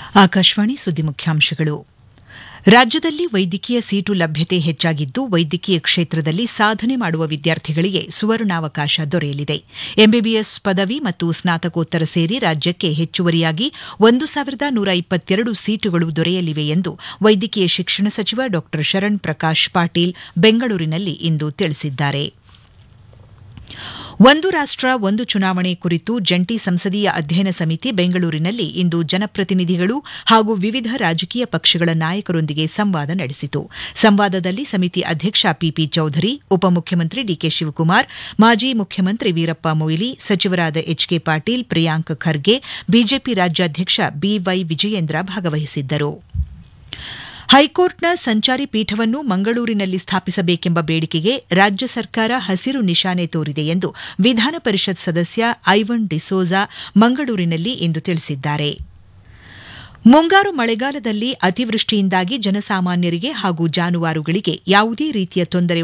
ಆಕಾಶವಾಣಿ ಸುದ್ದಿ ಮುಖ್ಯಾಂಶಗಳು ರಾಜ್ಯದಲ್ಲಿ ವೈದ್ಯಕೀಯ ಸೀಟು ಲಭ್ಯತೆ ಹೆಚ್ಚಾಗಿದ್ದು ವೈದ್ಯಕೀಯ ಕ್ಷೇತ್ರದಲ್ಲಿ ಸಾಧನೆ ಮಾಡುವ ವಿದ್ಯಾರ್ಥಿಗಳಿಗೆ ಸುವರ್ಣಾವಕಾಶ ದೊರೆಯಲಿದೆ ಎಂಬಿಬಿಎಸ್ ಪದವಿ ಮತ್ತು ಸ್ನಾತಕೋತ್ತರ ಸೇರಿ ರಾಜ್ಯಕ್ಕೆ ಹೆಚ್ಚುವರಿಯಾಗಿ ಒಂದು ಸಾವಿರದ ನೂರ ಇಪ್ಪತ್ತೆರಡು ಸೀಟುಗಳು ದೊರೆಯಲಿವೆ ಎಂದು ವೈದ್ಯಕೀಯ ಶಿಕ್ಷಣ ಸಚಿವ ಡಾ ಶರಣ್ ಪ್ರಕಾಶ್ ಪಾಟೀಲ್ ಬೆಂಗಳೂರಿನಲ್ಲಿ ಇಂದು ತಿಳಿಸಿದ್ದಾರೆ ಒಂದು ರಾಷ್ಟ ಒಂದು ಚುನಾವಣೆ ಕುರಿತು ಜಂಟಿ ಸಂಸದೀಯ ಅಧ್ಯಯನ ಸಮಿತಿ ಬೆಂಗಳೂರಿನಲ್ಲಿ ಇಂದು ಜನಪ್ರತಿನಿಧಿಗಳು ಹಾಗೂ ವಿವಿಧ ರಾಜಕೀಯ ಪಕ್ಷಗಳ ನಾಯಕರೊಂದಿಗೆ ಸಂವಾದ ನಡೆಸಿತು ಸಂವಾದದಲ್ಲಿ ಸಮಿತಿ ಅಧ್ಯಕ್ಷ ಪಿಪಿ ಚೌಧರಿ ಉಪಮುಖ್ಯಮಂತ್ರಿ ಡಿಕೆ ಶಿವಕುಮಾರ್ ಮಾಜಿ ಮುಖ್ಯಮಂತ್ರಿ ವೀರಪ್ಪ ಮೊಯ್ಲಿ ಸಚಿವರಾದ ಎಚ್ಕೆ ಪಾಟೀಲ್ ಪ್ರಿಯಾಂಕ್ ಖರ್ಗೆ ಬಿಜೆಪಿ ರಾಜ್ಯಾಧ್ಯಕ್ಷ ಬಿವೈ ವಿಜಯೇಂದ್ರ ಭಾಗವಹಿಸಿದ್ದರು ಹೈಕೋರ್ಟ್ನ ಸಂಚಾರಿ ಪೀಠವನ್ನು ಮಂಗಳೂರಿನಲ್ಲಿ ಸ್ಥಾಪಿಸಬೇಕೆಂಬ ಬೇಡಿಕೆಗೆ ರಾಜ್ಯ ಸರ್ಕಾರ ಹಸಿರು ನಿಶಾನೆ ತೋರಿದೆ ಎಂದು ವಿಧಾನ ಪರಿಷತ್ ಸದಸ್ಯ ಐವನ್ ಡಿಸೋಜಾ ಮಂಗಳೂರಿನಲ್ಲಿ ಇಂದು ತಿಳಿಸಿದ್ದಾರೆ ಮುಂಗಾರು ಮಳೆಗಾಲದಲ್ಲಿ ಅತಿವೃಷ್ಟಿಯಿಂದಾಗಿ ಜನಸಾಮಾನ್ಯರಿಗೆ ಹಾಗೂ ಜಾನುವಾರುಗಳಿಗೆ ಯಾವುದೇ ರೀತಿಯ ತೊಂದರೆ